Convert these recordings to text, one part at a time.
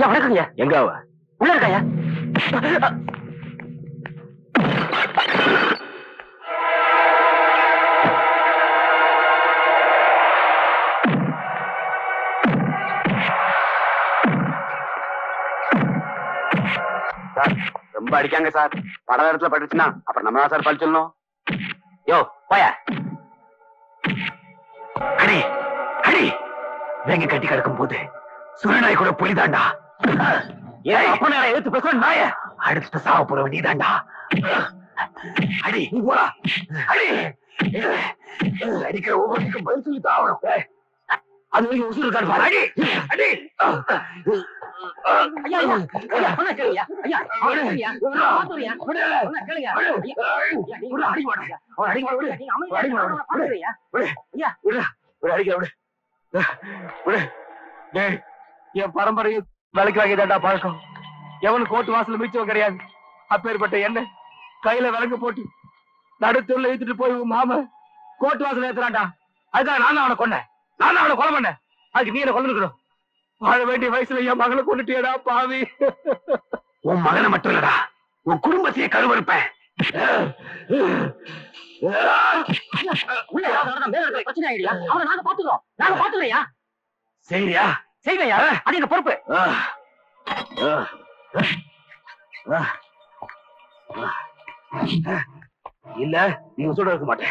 ஐயா வணக்கங்க எங்க அவ உள்ள இருக்காயா சார் ரொம்ப அடிக்காங்க சார் பட இடத்துல பட்டுச்சுன்னா அப்புறம் நம்ம தான் சார் பழி சொல்லணும் யோ போயா அடி அடி வேங்க கட்டி கிடக்கும் போது சுரநாய் கூட புலிதாண்டா ஏன் அப்ப எடுத்து பேச நாய அடுத்து சாவ போற நீதாண்டா அடி நீ போடா அடி அடிக்கிற ஒவ்வொருக்கும் பதில் சொல்லி தாவணும் அது வரைக்கும் உசுறு இருக்காது பாரு. அடி அடி ஐயா ஐயா ஐயா சொன்னா கேளுங்க ஐயா அவனை ஐயா பாத்துறியா சொன்னா கேளுங்க ஐயா ஐயா நீ உள்ள அடி வாடா அவன் அடி வாடா விடு நீங்க அமைதியா அடி வாடா பாத்துறியா விடு ஐயா விடு விடு அடிக்கிற விடு விடு டேய் என் பரம்பரையும் விலைக்கு வாங்கிதாண்டா பழக்கம் எவனும் கோட்டு வாசல்ல மிச்சம் கிடையாது அப்பேற்பட்ட என்ன கையில விளக்கு போட்டு நடுத்தூர்ல இழுத்துட்டு போய் உன் மாம கோட்டு வாசல் ஏத்துறான்டா அதுதான் நான் அவனை கொன்னேன் நான் அவனை கொலை பண்ணேன் அதுக்கு நீ என்ன கொண்டு வாழ வேண்டிய வயசுல என் மகளை கொண்டுட்டியடா பாவி உன் மகனை மட்டும் இல்லடா உன் குடும்பத்தையே கருவறுப்பேன் சரியா செய்வையா அது எங்க பொறுப்பு இல்ல நீங்க சொல்ல இருக்க மாட்டேன்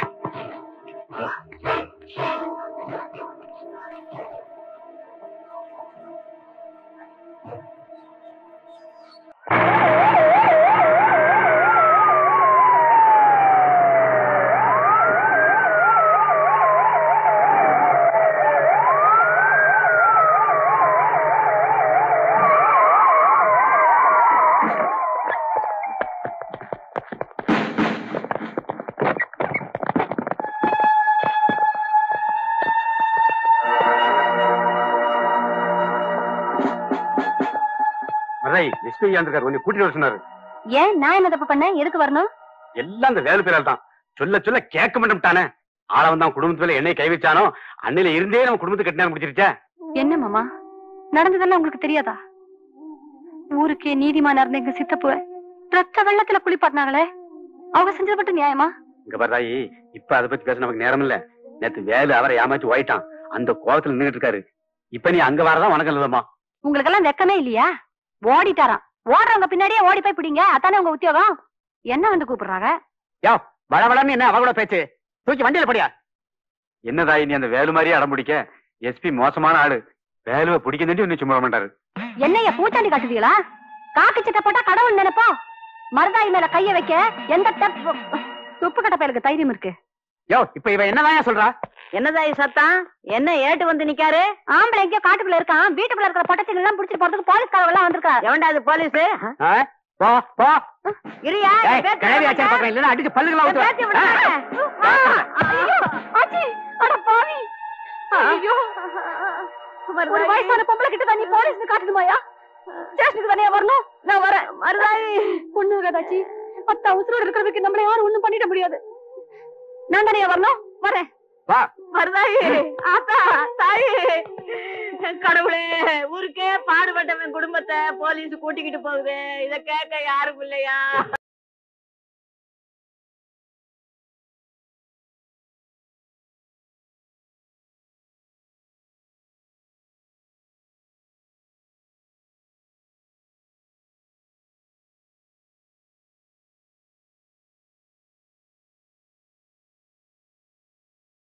மதுரை எஸ்பி இருக்காரு உன்னை கூட்டிட்டு வர சொன்னாரு ஏன் நான் என்ன தப்பு பண்ணேன் எதுக்கு வரணும் எல்லாம் அந்த வேலை பேரால் தான் சொல்ல சொல்ல கேட்க மாட்டேன்ட்டானே ஆளவன் தான் குடும்பத்துல என்னை கை வச்சானோ அன்னையில இருந்தே நம்ம குடும்பத்தை கட்டினா முடிச்சிருச்சா என்ன மாமா நடந்ததெல்லாம் உங்களுக்கு தெரியாதா ஊருக்கே நீதிமானா இருந்த எங்க சித்தப்புவ ரத்த வெள்ளத்துல குளிப்பாட்டினாங்களே அவங்க செஞ்சது மட்டும் நியாயமா இங்க பாரு இப்ப அதை பத்தி பேச நமக்கு நேரம் இல்ல நேத்து வேலு அவரை ஏமாத்தி ஓயிட்டான் அந்த கோவத்துல நின்னுட்டு இருக்காரு இப்ப நீ அங்க வரதான் வணக்கம் இல்லமா உங்களுக்கெல்லாம் வெக்கமே இல்லையா ஓடிட்டாராம் ஓடுறவங்க பின்னாடியே ஓடி போய் பிடிங்க அதானே உங்க உத்தியோகம் என்ன வந்து கூப்பிடுறாங்க வளவளன்னு என்ன அவ கூட பேச்சு தூக்கி வண்டியில படியா என்னதாயி நீ அந்த வேலு மாதிரியே அடம் பிடிக்க எஸ்பி மோசமான ஆளு வேலுவை பிடிக்க இன்னும் சும்மா விட மாட்டாரு என்னைய பூச்சாண்டி காட்டுவீங்களா காக்கி சட்டை போட்டா கடவுள் நினைப்போ மருதாயி மேல கைய வைக்க எந்த தப்- துப்பு கட்ட பயலுக்கு தைரியம் இருக்கு யோ இப்ப இவ என்னதான் சொல்றா என்னதாய் சத்தம் என்ன ஏட்டு வந்து நிக்காரு ஆம்பளை எங்கேயோ காட்டுக்குள்ள இருக்கான் வீட்டுக்குள்ள இருக்கிற பொட்டச்சிங்க எல்லாம் புடிச்சிட்டு போறதுக்கு போலீஸ்காரங்க எல்லாம் வந்திருக்கா எவன்டா அது போலீஸ் ஆ? போ போ இருயா ஏய், கிளவி ஆச்சா பக்கம் இல்லைன்னா அடிச்சு பல்லுகளா ஊத்துவேன். ஒரு வயசான பொம்பளை கிட்ட தான் நீ போலீஸ் காட்டணுமாயா ஸ்டேஷனுக்கு தானே வரணும் நான் வரேன் மருதாயி பொண்ணு கதாச்சி பத்தா உசுரோடு இருக்கிறதுக்கு நம்மள யாரும் ஒண்ணும் பண்ணிட முடியாது நான் தானே வரணும் வரேன் வா மருதாயி ஆத்தா தாயி கடவுளே ஊருக்கே பாடுபட்டவன் குடும்பத்தை போலீஸ் கூட்டிக்கிட்டு போகுது இத கேட்க யாரும் இல்லையா